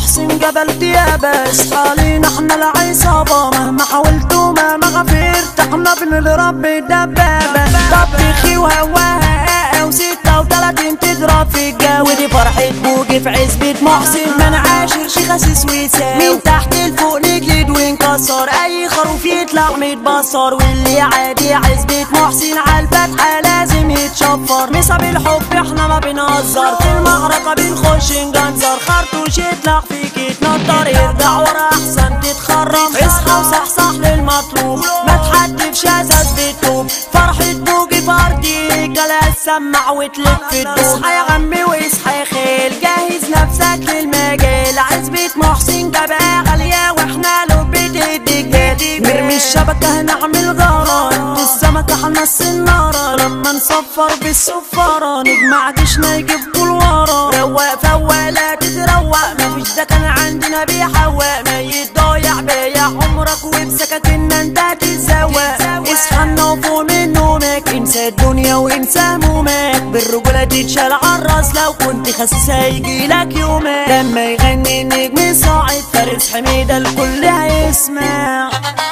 محسن جبل ديابة اصحالينا احنا العصابة مهما حاولت ومهما غفرت احنا بنربي دبابة طبخي وهواها وستة وتلاتين تضرب في الجو دي فرحة بوجي في عزبة محسن من عاشر شيخ اسيس ويساوي من تحت لفوق نجلد ونكسر اي خروف يطلع متبصر واللي عادي عزبة محسن عالفتحة لازم يتشفر نصب الحب احنا ما بنهزر في المعركة بنخش نجنزر خرطوش يطلع فيك يتنطر ارجع ورا احسن تتخرم اصحى وصحصح للمطلوب ما تحدفش اساس بتوب فرحة بوجي فردي كلا سمع وتلف الدوب اصحى يا عمي واصحى يا خيل جهز نفسك للمجال عزبة محسن جبهة غالية واحنا له بتديك نرمي الشبكة هنعمل غارة السمكة هنص النارة لما نصفر بالصفارة نجمع جيشنا يجيب كل ورا رواق فواق لا تتروق مفيش ده كان عندنا بيحوق ما يتضايع بيع عمرك وبسكاكيننا انت تتزوق اصحى وفوق من نومك انسى الدنيا وانسى همومك بالرجولة تتشال عالراس لو كنت خسيس هيجيلك يومك لما يغني النجم صاعد فارس حميدة الكل هيسمع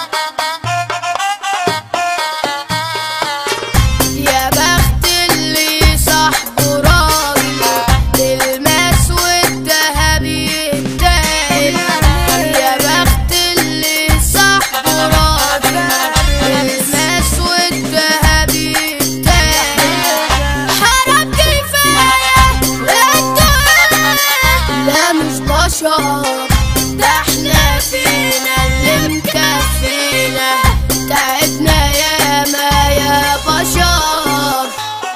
يا بخت اللي صاحبه راجل بالماس والذهب يتاهل يا بخت اللي صاحبه راجل بالماس والذهب يتاهل حرام كفاية انتوا لا مش بشر ده احنا فينا اللي مكفينا تعبنا ياما يا بشر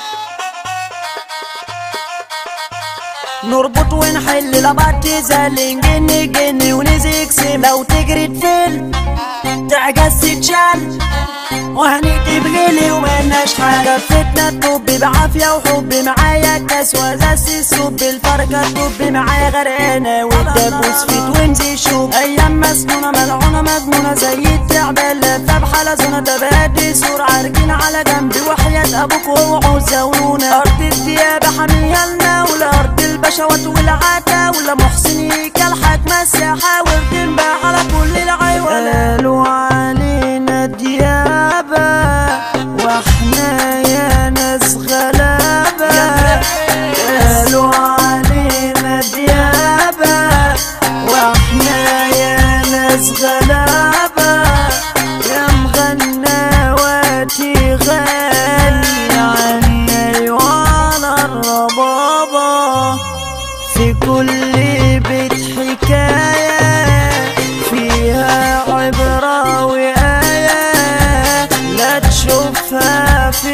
نربط ونحل لبعض تزال جني جني ونزيك سيم لو تجري تفل تعجز تتشال وهنيجي بغلي وملناش حاجة فتنة تطب بعافية وحب معايا كاس وزاز السب الفرقة تطب معايا غرقانة والدبوس فيت وامزي شوب أيام مسنونة ملعونة مجنونة زي التعبان لفة بحالة زونة تبادي سور عارجين على جنبي وحياة أبوك ووعوا زونونا أرض الديابة حامية لنا ولا أرض البشوات والعتا ولا محسن يكلحك مساحة وردنبع على كل العيوان قالوا علينا ديابة واحنا يا ناس غلابة قالوا علينا ديابة واحنا يا ناس غلابة يا مغنواتي غالي عني أيوان الربابة في كل بيت حكاية فيها عبرة وآية لا تشوفها في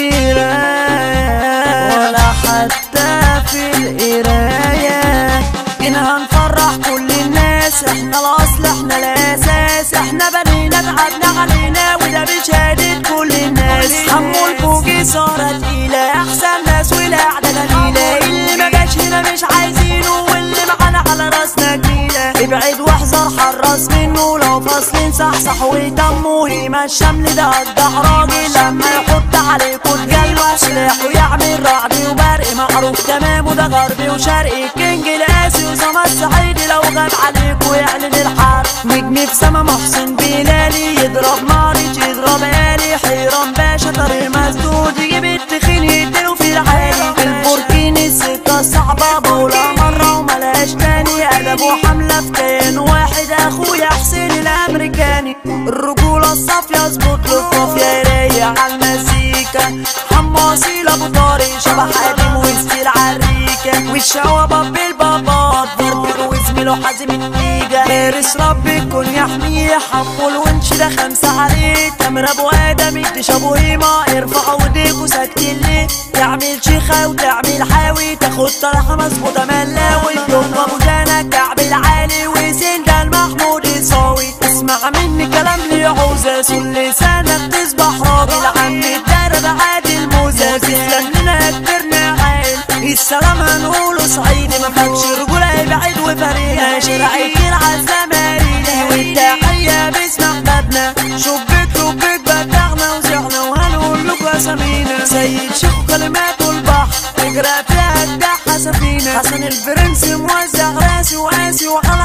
المراية ولا حتى في القراية إنها نفرح كل الناس احنا الأصل احنا الأساس احنا بنينا تعبنا علينا وده بشهادة كل الناس حمو الفوقي صارت تقيلة أحسن ناس والقعدة جميلة اللي ما جاش هنا مش عايزينه واللي معانا على راسنا جميلة ابعد واحذر حراس منه لو فاصلين صحصح ويتموا يما الشمل ده قدح راجل لما يحط عليكوا تجلوا سلاح ويعمل رعد وبرق معروف تمام وده غربي وشرقي الكينج القاسي وسما الصعيدي لو غاب عليكوا يعلن الحرب نجم في سما محسن بلالي يضرب مارج يضرب آلي حيران باشا طريق مسدود يجيب التخين يقتلوا في العالي البوركيني السكة صعبة بولا مرة وملهاش تاني قلبوا حملة في كيان واحد اخويا حسين الامريكاني الرجولة الصافية اظبط له الطافية رايق على المزيكا حماصي ابو طارق شبه حاتم وستيل عريكة والشوابة بالبابات ضرب وزميله حازم النيجا فارس ربي يكون يحميه حمو الونش ده خمسة عليه تامر ابو ادم يديش ابو هيما ارفعوا ايديكوا ساكتين ليه تعمل شيخة وتعمل حاوي تاخد طرحة مظبوطة ملاوي يوم ابو جانا كعب العالي وسين ده المحمود يساوي اسمع مني كلام لي عوزة سل لسانك تصبح راجل عم الدرب عادي الموزة تسلم لنا كبرنا عيل السلام هنقوله صعيدي ما فاتش رجولة يبعد وفريق شرعي كتير عالزماريني والتحية باسم احبابنا شبك ربك بدعنا وزعنا وهنقول لكم اسامينا سيد شيخ كلماته البحر تجرى فيها الدحة سفينة حسن الفرنسي موزع راسي وقاسي وعلى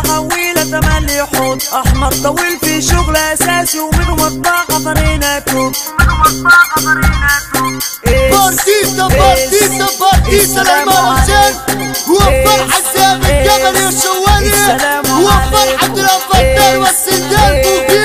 تملي حوض احمر طويل في شغل اساسي ومنه مطبخه فرينا توب بارتيتا بارتيتا بارتيتا الإمام حسين وفرحة سامي الجبل يا شوالي السلام وفرحة الأنفال والسندال بوكي